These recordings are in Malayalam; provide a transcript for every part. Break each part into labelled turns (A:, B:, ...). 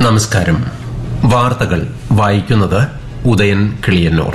A: നമസ്കാരം വാർത്തകൾ വായിക്കുന്നത് ഉദയൻ കിളിയന്നൂർ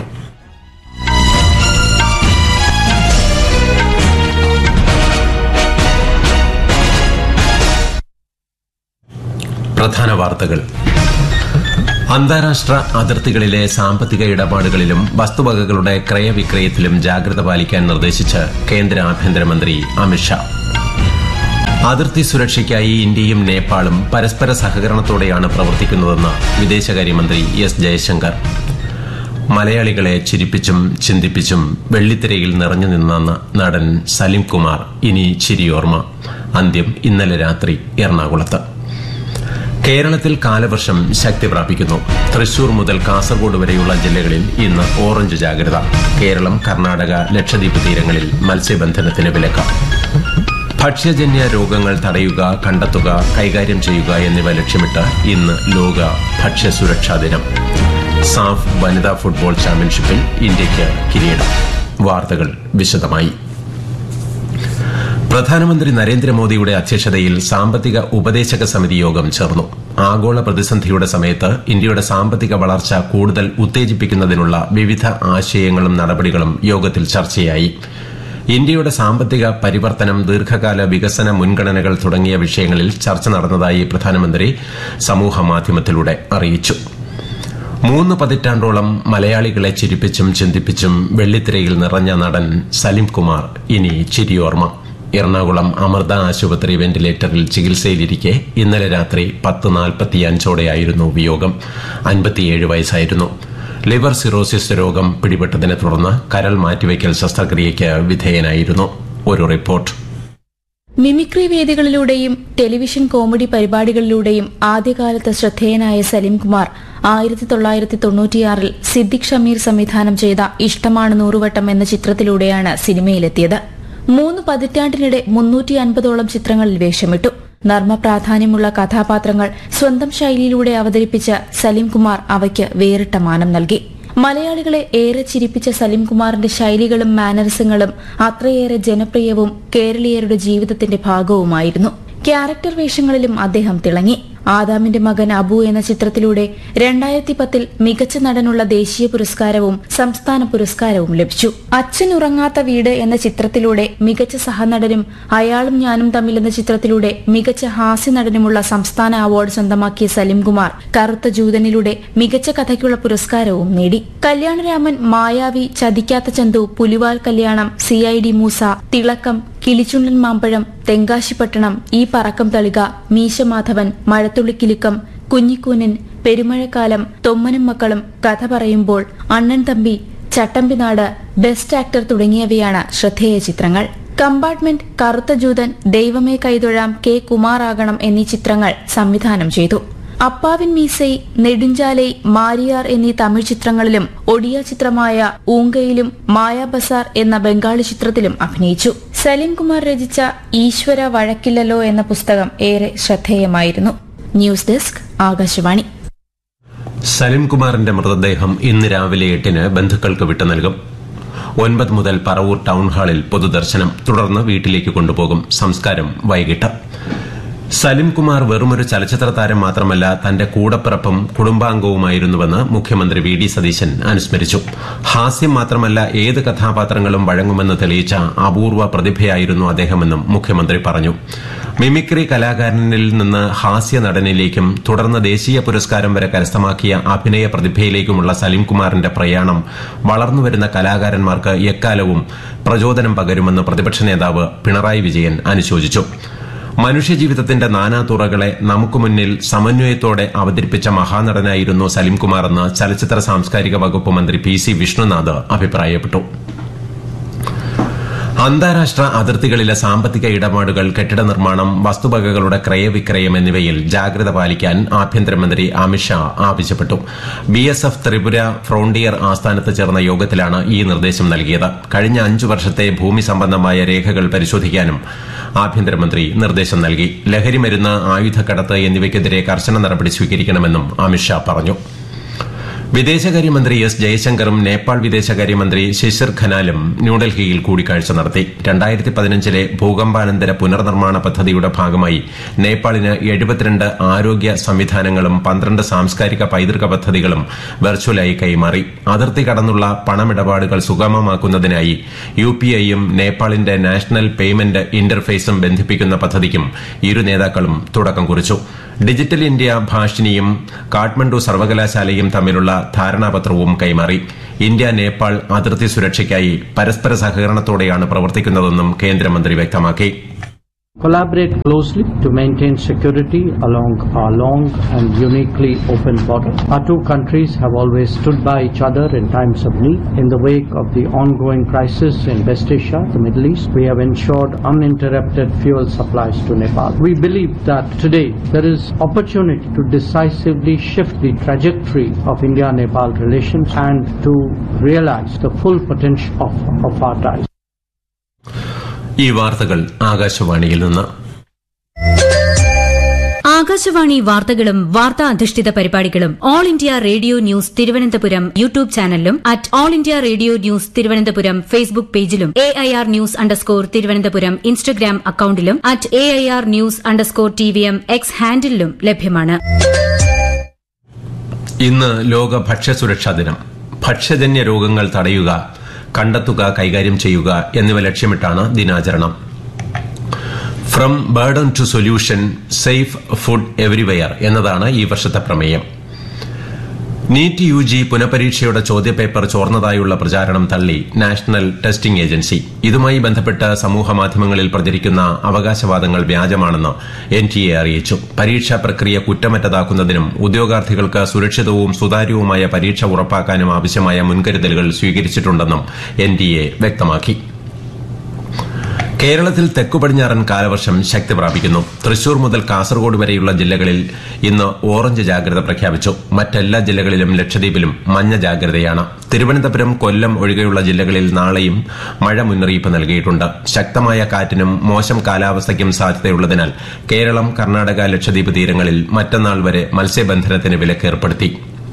A: പ്രധാന വാർത്തകൾ അന്താരാഷ്ട്ര അതിർത്തികളിലെ സാമ്പത്തിക ഇടപാടുകളിലും വസ്തുവകകളുടെ ക്രയവിക്രയത്തിലും ജാഗ്രത പാലിക്കാൻ നിർദ്ദേശിച്ച് കേന്ദ്ര ആഭ്യന്തരമന്ത്രി അമിത്ഷാ അതിർത്തി സുരക്ഷയ്ക്കായി ഇന്ത്യയും നേപ്പാളും പരസ്പര സഹകരണത്തോടെയാണ് പ്രവർത്തിക്കുന്നതെന്ന് വിദേശകാര്യമന്ത്രി എസ് ജയശങ്കർ മലയാളികളെ ചിരിപ്പിച്ചും ചിന്തിപ്പിച്ചും വെള്ളിത്തിരയിൽ നിറഞ്ഞു നിന്ന നടൻ സലിം കുമാർ ഇനി ചിരിയോർമ്മ അന്ത്യം ഇന്നലെ രാത്രി എറണാകുളത്ത് കേരളത്തിൽ കാലവർഷം ശക്തി പ്രാപിക്കുന്നു തൃശൂർ മുതൽ കാസർഗോഡ് വരെയുള്ള ജില്ലകളിൽ ഇന്ന് ഓറഞ്ച് ജാഗ്രത കേരളം കർണാടക ലക്ഷദ്വീപ് തീരങ്ങളിൽ മത്സ്യബന്ധനത്തിന് വിലക്ക് ഭക്ഷ്യജന്യ രോഗങ്ങൾ തടയുക കണ്ടെത്തുക കൈകാര്യം ചെയ്യുക എന്നിവ ലക്ഷ്യമിട്ട് ഇന്ന് ലോക ഭക്ഷ്യസുരക്ഷാ ദിനം സാഫ് വനിതാ ഫുട്ബോൾ ചാമ്പ്യൻഷിപ്പിൽ ഇന്ത്യയ്ക്ക് കിരീടം വാർത്തകൾ വിശദമായി പ്രധാനമന്ത്രി നരേന്ദ്രമോദിയുടെ അധ്യക്ഷതയിൽ സാമ്പത്തിക ഉപദേശക സമിതി യോഗം ചേർന്നു ആഗോള പ്രതിസന്ധിയുടെ സമയത്ത് ഇന്ത്യയുടെ സാമ്പത്തിക വളർച്ച കൂടുതൽ ഉത്തേജിപ്പിക്കുന്നതിനുള്ള വിവിധ ആശയങ്ങളും നടപടികളും യോഗത്തിൽ ചർച്ചയായി ഇന്ത്യയുടെ സാമ്പത്തിക പരിവർത്തനം ദീർഘകാല വികസന മുൻഗണനകൾ തുടങ്ങിയ വിഷയങ്ങളിൽ ചർച്ച നടന്നതായി പ്രധാനമന്ത്രി സമൂഹമാധ്യമത്തിലൂടെ അറിയിച്ചു മൂന്ന് പതിറ്റാണ്ടോളം മലയാളികളെ ചിരിപ്പിച്ചും ചിന്തിപ്പിച്ചും വെള്ളിത്തിരയിൽ നിറഞ്ഞ നടൻ സലിം കുമാർ ഇനി ചിരിയോർമ്മ എറണാകുളം അമൃത ആശുപത്രി വെന്റിലേറ്ററിൽ ചികിത്സയിലിരിക്കെ ഇന്നലെ രാത്രി പത്ത് നാൽപ്പത്തിയഞ്ചോടെയായിരുന്നു വിയോഗം അൻപത്തിയേഴ് വയസ്സായിരുന്നു ലിവർ സിറോസിസ് രോഗം പിടിപെട്ടതിനെ തുടർന്ന് കരൾ മാറ്റിവയ്ക്കൽ ശസ്ത്രക്രിയയ്ക്ക് വിധേയനായിരുന്നു ഒരു റിപ്പോർട്ട്
B: മിമിക്രി വേദികളിലൂടെയും ടെലിവിഷൻ കോമഡി പരിപാടികളിലൂടെയും ആദ്യകാലത്ത് ശ്രദ്ധേയനായ സലീംകുമാർ ആയിരത്തി തൊള്ളായിരത്തി തൊണ്ണൂറ്റിയാറിൽ സിദ്ദിഖ് ഷമീർ സംവിധാനം ചെയ്ത ഇഷ്ടമാണ് നൂറുവട്ടം എന്ന ചിത്രത്തിലൂടെയാണ് സിനിമയിലെത്തിയത് മൂന്ന് പതിറ്റാണ്ടിനിടെ മുന്നൂറ്റി അൻപതോളം ചിത്രങ്ങളിൽ വേഷമിട്ടു നർമ്മ പ്രാധാന്യമുള്ള കഥാപാത്രങ്ങൾ സ്വന്തം ശൈലിയിലൂടെ അവതരിപ്പിച്ച സലീംകുമാർ അവയ്ക്ക് വേറിട്ട മാനം നൽകി മലയാളികളെ ഏറെ ചിരിപ്പിച്ച സലീംകുമാറിന്റെ ശൈലികളും മാനറിസങ്ങളും അത്രയേറെ ജനപ്രിയവും കേരളീയരുടെ ജീവിതത്തിന്റെ ഭാഗവുമായിരുന്നു ക്യാരക്ടർ വേഷങ്ങളിലും അദ്ദേഹം തിളങ്ങി ആദാമിന്റെ മകൻ അബു എന്ന ചിത്രത്തിലൂടെ രണ്ടായിരത്തി പത്തിൽ മികച്ച നടനുള്ള ദേശീയ പുരസ്കാരവും സംസ്ഥാന പുരസ്കാരവും ലഭിച്ചു അച്ഛൻ ഉറങ്ങാത്ത വീട് എന്ന ചിത്രത്തിലൂടെ മികച്ച സഹനടനും അയാളും ഞാനും തമ്മിൽ എന്ന ചിത്രത്തിലൂടെ മികച്ച ഹാസ്യ നടനുമുള്ള സംസ്ഥാന അവാർഡ് സ്വന്തമാക്കിയ സലിംകുമാർ കറുത്ത ജൂതനിലൂടെ മികച്ച കഥയ്ക്കുള്ള പുരസ്കാരവും നേടി കല്യാണരാമൻ മായാവി ചതിക്കാത്ത ചന്തു പുലിവാൽ കല്യാണം സി ഐ ഡി മൂസ തിളക്കം കിളിച്ചുണ്ടൻ മാമ്പഴം തെങ്കാശിപ്പട്ടണം ഈ പറക്കം തളിക മീശമാധവൻ മഴത്തുള്ളിക്കിലുക്കം കുഞ്ഞിക്കൂനൻ പെരുമഴക്കാലം തൊമ്മനും മക്കളും കഥ പറയുമ്പോൾ അണ്ണൻ തമ്പി ചട്ടമ്പിനാട് ബെസ്റ്റ് ആക്ടർ തുടങ്ങിയവയാണ് ശ്രദ്ധേയ ചിത്രങ്ങൾ കമ്പാർട്ട്മെന്റ് കറുത്ത ജൂതൻ ദൈവമേ കൈതൊഴാം കെ കുമാറാകണം എന്നീ ചിത്രങ്ങൾ സംവിധാനം ചെയ്തു അപ്പാവിൻ മീസൈ നെടുഞ്ചാലൈ മാരിയാർ എന്നീ തമിഴ് ചിത്രങ്ങളിലും ഒഡിയ ചിത്രമായ ഊങ്കയിലും മായാ ബസാർ എന്ന ബംഗാളി ചിത്രത്തിലും അഭിനയിച്ചു സലീം കുമാർ രചിച്ച ഈശ്വര വഴക്കില്ലല്ലോ എന്ന പുസ്തകം ഏറെ ശ്രദ്ധേയമായിരുന്നു ന്യൂസ് ഡെസ്ക് ആകാശവാണി
A: സലിംകുമാറിന്റെ മൃതദേഹം ഇന്ന് രാവിലെ എട്ടിന് ബന്ധുക്കൾക്ക് വിട്ടു നൽകും ഒൻപത് മുതൽ പറവൂർ ടൌൺ ഹാളിൽ പൊതുദർശനം തുടർന്ന് വീട്ടിലേക്ക് കൊണ്ടുപോകും സംസ്കാരം വൈകിട്ട് സലിംകുമാർ വെറുമൊരു ചലച്ചിത്ര താരം മാത്രമല്ല തന്റെ കൂടപ്പിറപ്പും കുടുംബാംഗവുമായിരുന്നുവെന്ന് മുഖ്യമന്ത്രി വി ഡി സതീശൻ അനുസ്മരിച്ചു ഹാസ്യം മാത്രമല്ല ഏത് കഥാപാത്രങ്ങളും വഴങ്ങുമെന്ന് തെളിയിച്ച അപൂർവ പ്രതിഭയായിരുന്നു അദ്ദേഹമെന്നും മുഖ്യമന്ത്രി പറഞ്ഞു മിമിക്രി കലാകാരനിൽ നിന്ന് ഹാസ്യ നടനിലേക്കും തുടർന്ന് ദേശീയ പുരസ്കാരം വരെ കരസ്ഥമാക്കിയ അഭിനയ പ്രതിഭയിലേക്കുമുള്ള സലിംകുമാറിന്റെ പ്രയാണം വളർന്നുവരുന്ന കലാകാരന്മാർക്ക് എക്കാലവും പ്രചോദനം പകരുമെന്ന് പ്രതിപക്ഷ നേതാവ് പിണറായി വിജയൻ അനുശോചിച്ചു മനുഷ്യജീവിതത്തിന്റെ നാനാതുറകളെ നമുക്ക് മുന്നിൽ സമന്വയത്തോടെ അവതരിപ്പിച്ച മഹാനടനായിരുന്നു സലിംകുമാറെന്ന് ചലച്ചിത്ര സാംസ്കാരിക വകുപ്പ് മന്ത്രി പി സി വിഷ്ണുനാഥ് അഭിപ്രായപ്പെട്ടു അന്താരാഷ്ട്ര അതിർത്തികളിലെ സാമ്പത്തിക ഇടപാടുകൾ കെട്ടിട നിർമ്മാണം വസ്തുവകകളുടെ ക്രയവിക്രയം എന്നിവയിൽ ജാഗ്രത പാലിക്കാൻ ആഭ്യന്തരമന്ത്രി അമിത്ഷാ ആവശ്യപ്പെട്ടു B S F Tripura frontier ആസ്ഥാനത്ത് ചേർന്ന യോഗത്തിലാണ് ഈ നിർദ്ദേശം നൽകിയത് കഴിഞ്ഞ അഞ്ചു വർഷത്തെ ഭൂമി സംബന്ധമായ രേഖകൾ പരിശോധിക്കാനും ആഭ്യന്തരമന്ത്രി നിർദ്ദേശം നൽകി ലഹരിമരുന്ന് ആയുധക്കടത്ത് എന്നിവയ്ക്കെതിരെ കർശന നടപടി സ്വീകരിക്കണമെന്നും അമിത്ഷാ പറഞ്ഞു വിദേശകാര്യമന്ത്രി എസ് ജയശങ്കറും നേപ്പാൾ വിദേശകാര്യമന്ത്രി ശിശിർ ഖനാലും ന്യൂഡൽഹിയിൽ കൂടിക്കാഴ്ച നടത്തി രണ്ടായിരത്തി പതിനഞ്ചിലെ ഭൂകമ്പാനന്തര പുനർനിർമ്മാണ പദ്ധതിയുടെ ഭാഗമായി നേപ്പാളിന് എഴുപത്തിരണ്ട് ആരോഗ്യ സംവിധാനങ്ങളും പന്ത്രണ്ട് സാംസ്കാരിക പൈതൃക പദ്ധതികളും വെർച്വലായി കൈമാറി അതിർത്തി കടന്നുള്ള പണമിടപാടുകൾ സുഗമമാക്കുന്നതിനായി യു പി ഐയും നേപ്പാളിന്റെ നാഷണൽ പേയ്മെന്റ് ഇന്റർഫേസും ബന്ധിപ്പിക്കുന്ന പദ്ധതിക്കും ഇരു നേതാക്കളും തുടക്കം കുറിച്ചു ഡിജിറ്റൽ ഇന്ത്യ ഭാഷിനിയും കാഠ്മണ്ഡു സർവകലാശാലയും തമ്മിലുള്ള ധാരണാപത്രവും കൈമാറി ഇന്ത്യ നേപ്പാൾ അതിർത്തി സുരക്ഷയ്ക്കായി പരസ്പര സഹകരണത്തോടെയാണ് പ്രവർത്തിക്കുന്നതെന്നും കേന്ദ്രമന്ത്രി വ്യക്തമാക്കി
C: collaborate closely to maintain security along our long and uniquely open border. Our two countries have always stood by each other in times of need. In the wake of the ongoing crisis in West Asia, the Middle East, we have ensured uninterrupted fuel supplies to Nepal. We believe that today there is opportunity to decisively shift the trajectory of India-Nepal relations and to realize the full potential of, of our ties.
A: ഈ വാർത്തകൾ ആകാശവാണിയിൽ നിന്ന്
D: ആകാശവാണി വാർത്തകളും വാർത്താ അധിഷ്ഠിത പരിപാടികളും all India radio news Thiruvananthapuram YouTube ചാനലിലും at all India radio news Thiruvananthapuram Facebook പേജിലും A I R news underscore Thiruvananthapuram Instagram അക്കൌണ്ടിലും at A I R news underscore T V M X ഹാൻഡിലും ലഭ്യമാണ്
A: ഇന്ന് ലോക ഭക്ഷ്യസുരക്ഷാ ദിനം ഭക്ഷ്യജന്യ രോഗങ്ങൾ തടയുക കണ്ടെത്തുക കൈകാര്യം ചെയ്യുക എന്നിവ ലക്ഷ്യമിട്ടാണ് ദിനാചരണം from burden to solution safe food everywhere എന്നതാണ് ഈ വർഷത്തെ പ്രമേയം നീറ്റ് യു ജി പുനഃപരീക്ഷയുടെ ചോദ്യപേപ്പർ ചോർന്നതായുള്ള പ്രചാരണം തള്ളി നാഷണൽ ടെസ്റ്റിംഗ് ഏജൻസി ഇതുമായി ബന്ധപ്പെട്ട് സമൂഹമാധ്യമങ്ങളിൽ പ്രചരിക്കുന്ന അവകാശവാദങ്ങൾ വ്യാജമാണെന്ന് എൻ ടി എ അറിയിച്ചു പരീക്ഷാ പ്രക്രിയ കുറ്റമറ്റതാക്കുന്നതിനും ഉദ്യോഗാർത്ഥികൾക്ക് സുരക്ഷിതവും സുതാര്യവുമായ പരീക്ഷ ഉറപ്പാക്കാനും ആവശ്യമായ മുൻകരുതലുകൾ സ്വീകരിച്ചിട്ടുണ്ടെന്നും എൻ ടി എ വ്യക്തമാക്കി കേരളത്തിൽ തെക്കു പടിഞ്ഞാറൻ കാലവർഷം ശക്തി പ്രാപിക്കുന്നു തൃശൂർ മുതൽ കാസർഗോഡ് വരെയുള്ള ജില്ലകളിൽ ഇന്ന് ഓറഞ്ച് ജാഗ്രത പ്രഖ്യാപിച്ചു മറ്റെല്ലാ ജില്ലകളിലും ലക്ഷദ്വീപിലും മഞ്ഞ ജാഗ്രതയാണ് തിരുവനന്തപുരം കൊല്ലം ഒഴികെയുള്ള ജില്ലകളിൽ നാളെയും മഴ മുന്നറിയിപ്പ് നൽകിയിട്ടുണ്ട് ശക്തമായ കാറ്റിനും മോശം കാലാവസ്ഥയ്ക്കും സാധ്യതയുള്ളതിനാൽ കേരളം കർണാടക ലക്ഷദ്വീപ് തീരങ്ങളിൽ മറ്റന്നാൾ വരെ മത്സ്യബന്ധനത്തിന് വിലക്കേർപ്പെടുത്തി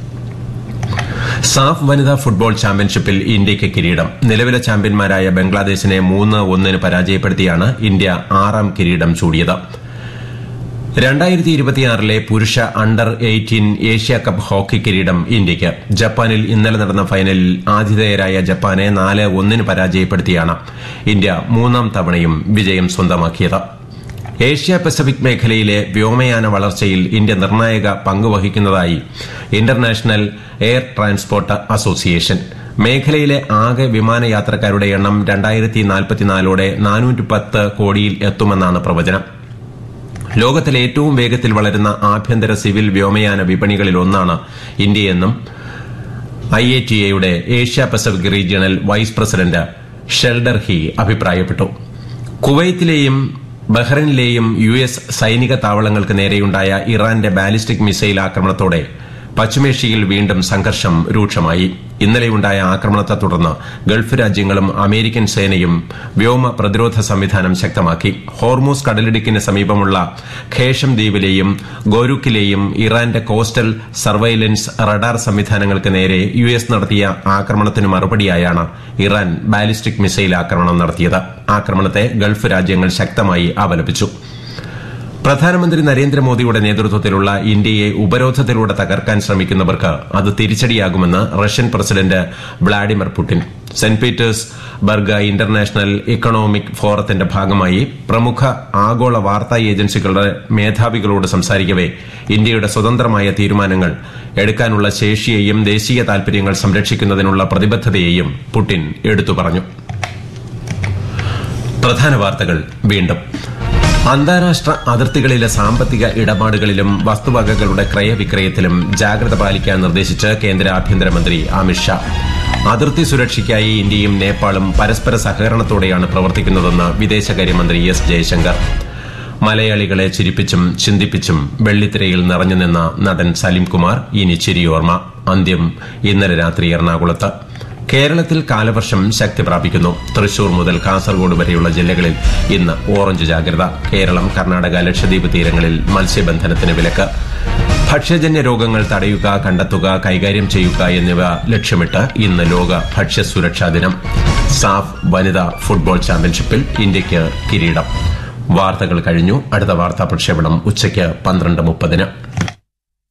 A: സാഫ് വനിതാ ഫുട്ബോൾ ചാമ്പ്യൻഷിപ്പിൽ ഇന്ത്യയ്ക്ക് കിരീടം നിലവിലെ ചാമ്പ്യന്മാരായ ബംഗ്ലാദേശിനെ മൂന്ന് ഒന്നിന് പരാജയപ്പെടുത്തിയാണ് ഇന്ത്യ ആറാം കിരീടം ചൂടിയത് രണ്ടായിരത്തി ഇരുപത്തിയാറിലെ പുരുഷ under eighteen Asia cup hockey കിരീടം ഇന്ത്യയ്ക്ക് ജപ്പാനിൽ ഇന്നലെ നടന്ന ഫൈനലിൽ ആതിഥേയരായ ജപ്പാനെ നാല് ഒന്നിന് പരാജയപ്പെടുത്തിയാണ് ഇന്ത്യ മൂന്നാം തവണയും വിജയം സ്വന്തമാക്കിയത് ഏഷ്യ പസഫിക് മേഖലയിലെ വ്യോമയാന വളർച്ചയിൽ ഇന്ത്യ നിർണായക പങ്കുവഹിക്കുന്നതായി ഇന്റർനാഷണൽ എയർ ട്രാൻസ്പോർട്ട് അസോസിയേഷൻ മേഖലയിലെ ആകെ വിമാനയാത്രക്കാരുടെ എണ്ണം രണ്ടായിരത്തി നാൽപ്പത്തിനാലോടെ നാനൂറ്റി പത്ത് കോടിയിൽ എത്തുമെന്നാണ് പ്രവചനം ലോകത്തിലെ ഏറ്റവും വേഗത്തിൽ വളരുന്ന ആഭ്യന്തര സിവിൽ വ്യോമയാന വിപണികളിലൊന്നാണ് ഇന്ത്യയെന്നും ഐ എ ടി എയുടെ Asia Pacific regional vice president Sheldon Yee അഭിപ്രായപ്പെട്ടു കുവൈത്തിലെയും ബഹ്റൈനിലെയും യു എസ് സൈനിക താവളങ്ങൾക്ക് നേരെയുണ്ടായ ഇറാന്റെ ബാലിസ്റ്റിക് മിസൈൽ ആക്രമണത്തോടെ പശ്ചിമേഷ്യയിൽ വീണ്ടും സംഘർഷം രൂക്ഷമായി ഇന്നലെയുണ്ടായ ആക്രമണത്തെ തുടർന്ന് ഗൾഫ് രാജ്യങ്ങളും അമേരിക്കൻ സേനയും വ്യോമ പ്രതിരോധ സംവിധാനം ശക്തമാക്കി ഹോർമൂസ് കടലിടുക്കിന് സമീപമുള്ള ഖേഷം ദ്വീപിലെയും ഗോരുക്കിലെയും ഇറാന്റെ കോസ്റ്റൽ സർവൈലൻസ് റഡാർ സംവിധാനങ്ങൾക്ക് നേരെ യു എസ് നടത്തിയ ആക്രമണത്തിന് മറുപടിയായാണ് ഇറാൻ ബാലിസ്റ്റിക് മിസൈൽ ആക്രമണം നടത്തിയത് ആക്രമണത്തെ ഗൾഫ് രാജ്യങ്ങൾ ശക്തമായി അപലപിച്ചു പ്രധാനമന്ത്രി നരേന്ദ്രമോദിയുടെ നേതൃത്വത്തിലുള്ള ഇന്ത്യയെ ഉപരോധത്തിലൂടെ തകർക്കാൻ ശ്രമിക്കുന്നവർക്ക് അത് തിരിച്ചടിയാകുമെന്ന് Russian president Vladimir Putin Saint Petersburg international economic ഫോറത്തിന്റെ ഭാഗമായി പ്രമുഖ ആഗോള വാർത്താ ഏജൻസികളുടെ മേധാവികളോട് സംസാരിക്കവെ ഇന്ത്യയുടെ സ്വതന്ത്രമായ തീരുമാനങ്ങൾ എടുക്കാനുള്ള ശേഷിയെയും ദേശീയ താൽപര്യങ്ങൾ സംരക്ഷിക്കുന്നതിനുള്ള പ്രതിബദ്ധതയെയും പുടിൻ എടുത്തു പറഞ്ഞു പ്രധാന വാർത്തകൾ വീണ്ടും അന്താരാഷ്ട്ര അതിർത്തികളിലെ സാമ്പത്തിക ഇടപാടുകളിലും വസ്തുവകകളുടെ ക്രയവിക്രയത്തിലും ജാഗ്രത പാലിക്കാൻ നിർദ്ദേശിച്ച് കേന്ദ്ര ആഭ്യന്തരമന്ത്രി അമിത്ഷാ അതിർത്തി സുരക്ഷയ്ക്കായി ഇന്ത്യയും നേപ്പാളും പരസ്പര സഹകരണത്തോടെയാണ് പ്രവർത്തിക്കുന്നതെന്ന് വിദേശകാര്യമന്ത്രി എസ് ജയശങ്കർ മലയാളികളെ ചിരിപ്പിച്ചും ചിന്തിപ്പിച്ചും വെള്ളിത്തിരയിൽ നിറഞ്ഞുനിന്ന നടൻ സലിംകുമാർ ഇനി ചിരിയോർമ്മ അന്ത്യം ഇന്നലെ രാത്രി എറണാകുളത്ത് കേരളത്തിൽ കാലവർഷം ശക്തി പ്രാപിക്കുന്നു തൃശൂർ മുതൽ കാസർഗോഡ് വരെയുള്ള ജില്ലകളിൽ ഇന്ന് ഓറഞ്ച് ജാഗ്രത കേരളം കർണാടക ലക്ഷദ്വീപ് തീരങ്ങളിൽ മത്സ്യബന്ധനത്തിന് വിലക്ക് ഭക്ഷ്യജന്യ രോഗങ്ങൾ തടയുക കണ്ടെത്തുക കൈകാര്യം ചെയ്യുക എന്നിവ ലക്ഷ്യമിട്ട് ഇന്ന് ലോക ഭക്ഷ്യസുരക്ഷാ ദിനം സാഫ് വനിതാ ഫുട്ബോൾ ചാമ്പ്യൻഷിപ്പിൽ ഇന്ത്യയ്ക്ക് കിരീടം വാർത്തകൾ കഴിഞ്ഞു അടുത്ത വാർത്താ പ്രക്ഷേപണം ഉച്ചയ്ക്ക് പന്ത്രണ്ട് മുപ്പതിന്